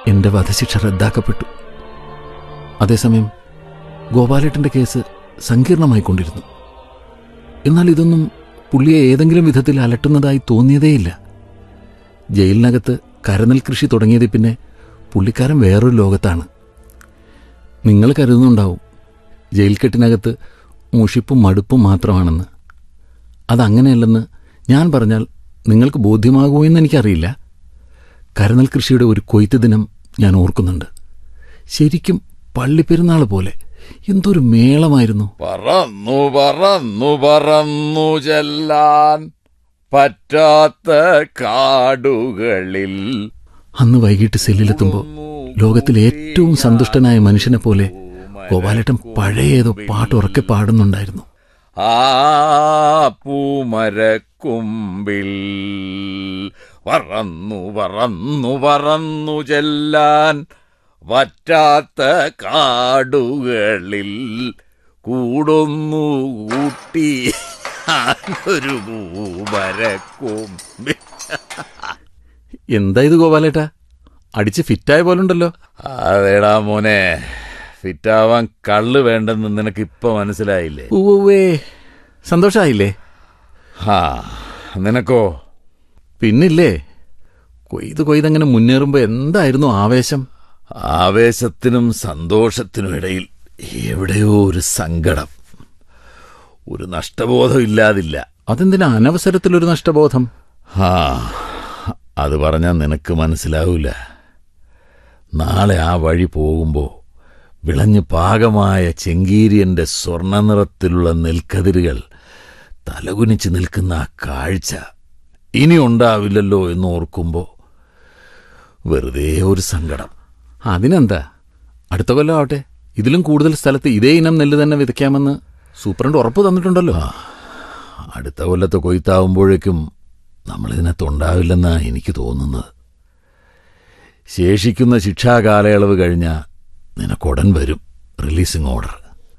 എന്റെ വധശിക്ഷ റദ്ദാക്കപ്പെട്ടു അതേസമയം ഗോപാലേട്ടന്റെ കേസ് സങ്കീർണമായിക്കൊണ്ടിരുന്നു എന്നാൽ ഇതൊന്നും പുള്ളിയെ ഏതെങ്കിലും വിധത്തിൽ അലട്ടുന്നതായി തോന്നിയതേയില്ല ജയിലിനകത്ത് കരനെൽ കൃഷി തുടങ്ങിയതിൽ പിന്നെ പുള്ളിക്കാരൻ വേറൊരു ലോകത്താണ് നിങ്ങൾ കരുതുന്നുണ്ടാവും ജയിൽ കെട്ടിനകത്ത് മുഷിപ്പും മടുപ്പും മാത്രമാണെന്ന് അതങ്ങനെയല്ലെന്ന് ഞാൻ പറഞ്ഞാൽ നിങ്ങൾക്ക് ബോധ്യമാകുമോ എന്ന് എനിക്കറിയില്ല കരനെൽ കൃഷിയുടെ ഒരു കൊയ്ത്ത് ദിനം ഞാൻ ഓർക്കുന്നുണ്ട് ശരിക്കും പള്ളിപ്പെരുന്നാൾ പോലെ എന്തൊരു മേളമായിരുന്നു പറന്നു പറന്നു പറന്നു ചെല്ലാൻ പറ്റാത്ത കാടുകളിൽ അന്ന് വൈകിട്ട് സെല്ലിലെത്തുമ്പോൾ ലോകത്തിലെ ഏറ്റവും സന്തുഷ്ടനായ മനുഷ്യനെ പോലെ ഗോപാലേട്ടൻ പഴയ ഏതോ പാട്ട് ഉറക്കെ പാടുന്നുണ്ടായിരുന്നു ആ പൂമരക്കുമ്പിൽ പറന്നു പറന്നു പറന്നു ചെല്ലാൻ പറ്റാത്ത കാടുകളിൽ കൂടൊന്നു കൂട്ടി ഒരു പൂമരക്കുമ്പിൽ എന്താ ഇത് ഗോപാലേട്ടാ അടിച്ച് ഫിറ്റായ പോലുണ്ടല്ലോ അതേടാ മോനെ ഫിറ്റാവാൻ കള്ള് വേണ്ടെന്ന് നിനക്ക് ഇപ്പൊ മനസ്സിലായില്ലേ ഉവ്വേ സന്തോഷായില്ലേ ആ നിനക്കോ പിന്നില്ലേ കൊയ്ത് കൊയ്തങ്ങനെ മുന്നേറുമ്പോ എന്തായിരുന്നു ആവേശം ആവേശത്തിനും സന്തോഷത്തിനും ഇടയിൽ എവിടെയോ ഒരു സങ്കടം ഒരു നഷ്ടബോധം ഇല്ലാതില്ല അതെന്തിനാ അനവസരത്തിലൊരു നഷ്ടബോധം ആ അത് പറഞ്ഞാൽ നിനക്ക് മനസ്സിലാവൂല നാളെ ആ വഴി പോകുമ്പോ വിളഞ്ഞ് പാകമായ ചെങ്കീരിയന്റെ സ്വർണ്ണനിറത്തിലുള്ള നെൽക്കതിരുകൾ തലകുനിച്ച് നിൽക്കുന്ന ആ കാഴ്ച ഇനി ഉണ്ടാവില്ലല്ലോ എന്ന് ഓർക്കുമ്പോ വെറുതെ ഒരു സങ്കടം അതിനെന്താ അടുത്ത കൊല്ലം ആവട്ടെ ഇതിലും കൂടുതൽ സ്ഥലത്ത് ഇതേ ഇനം നെല്ല് തന്നെ വിതയ്ക്കാമെന്ന് സൂപ്രണ്ട് ഉറപ്പ് തന്നിട്ടുണ്ടല്ലോ അടുത്ത കൊല്ലത്ത് കൊയ്ത്താവുമ്പോഴേക്കും നമ്മളിതിനകത്ത് ഉണ്ടാവില്ലെന്നാ എനിക്ക് തോന്നുന്നത് ശേഷിക്കുന്ന ശിക്ഷാകാലയളവ് കഴിഞ്ഞ നിനക്കുടൻ വരും റിലീസിംഗ് ഓർഡർ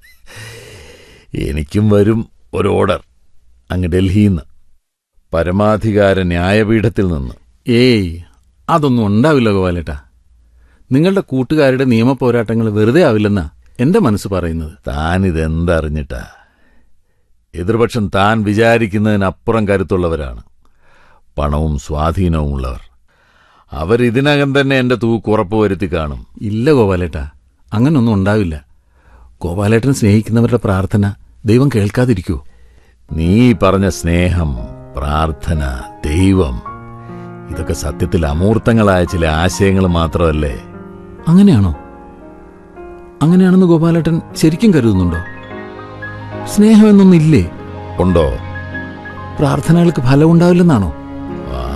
എനിക്കും വരും ഒരു ഓർഡർ അങ്ങ് ഡൽഹിയിൽ നിന്ന് പരമാധികാര ന്യായപീഠത്തിൽ നിന്ന് ഏയ് അതൊന്നും ഉണ്ടാവില്ല ഗോപാലേട്ടാ നിങ്ങളുടെ കൂട്ടുകാരുടെ നിയമ പോരാട്ടങ്ങൾ വെറുതെ ആവില്ലെന്നാ എന്റെ മനസ്സ് പറയുന്നത് താൻ ഇതെന്തറിഞ്ഞിട്ടാ എതിർപക്ഷം താൻ വിചാരിക്കുന്നതിനപ്പുറം കരുത്തുള്ളവരാണ് പണവും സ്വാധീനവും ഉള്ളവർ അവരിതിനകം തന്നെ എന്റെ തൂക്ക് ഉറപ്പുവരുത്തി കാണും ഇല്ല ഗോപാലേട്ടാ അങ്ങനൊന്നും ഉണ്ടാവില്ല ഗോപാലേട്ടൻ സ്നേഹിക്കുന്നവരുടെ പ്രാർത്ഥന ദൈവം കേൾക്കാതിരിക്കുവോ നീ പറഞ്ഞ സ്നേഹം പ്രാർത്ഥന ദൈവം ഇതൊക്കെ സത്യത്തിൽ അമൂർത്തങ്ങളായ ചില ആശയങ്ങൾ മാത്രമല്ലേ അങ്ങനെയാണോ അങ്ങനെയാണെന്ന് ഗോപാലേട്ടൻ ശരിക്കും കരുതുന്നുണ്ടോ സ്നേഹം എന്നൊന്നില്ലേ ഉണ്ടോ പ്രാർത്ഥനകൾക്ക് ഫലമുണ്ടാവില്ലെന്നാണോ